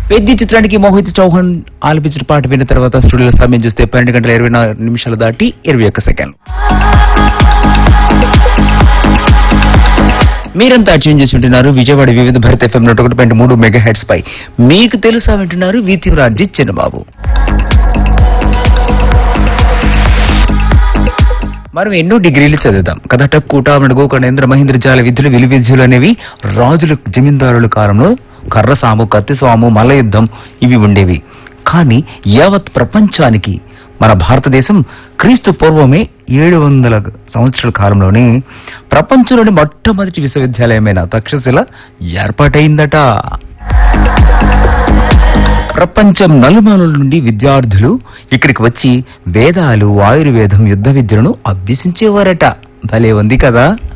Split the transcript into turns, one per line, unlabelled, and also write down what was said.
పెద్ద చిత్రానికి మోహిత్ చౌహాన్ ఆలపించిన పాట విన్న తర్వాత స్టూడియోలో సమయం చూస్తే పన్నెండు గంటల ఇరవై నాలుగు నిమిషాలు దాటి ఇరవై ఒక్క సెకండ్ మీరంతా ట్యూన్ చేసి ఉంటున్నారు విజయవాడ వివిధ భరత్ ఎఫ్ఎం నూట ఒకటి పాయింట్ మూడు మెగా హెడ్స్ పై మీకు తెలుసా వింటున్నారు వీతివరాజీ చిన్నబాబు మనం ఎన్నో డిగ్రీలు చదువుతాం కథట కూటామడు గోకర్ణేంద్ర మహేంద్ర జాల విద్యులు విలు విద్యులు అనేవి రాజులు జమీందారుల కాలంలో కర్రసాము కత్తిసాము మల్ల యుద్ధం ఇవి ఉండేవి కానీ యావత్ ప్రపంచానికి మన భారతదేశం క్రీస్తు పూర్వమే ఏడు వందల సంవత్సరాల కాలంలోనే ప్రపంచంలోని మొట్టమొదటి విశ్వవిద్యాలయమైన తక్షశిల ఏర్పాటైందట ప్రపంచం నలుమూలల నుండి విద్యార్థులు ఇక్కడికి వచ్చి వేదాలు ఆయుర్వేదం యుద్ధ విద్యలను అభ్యసించేవారట భలే ఉంది కదా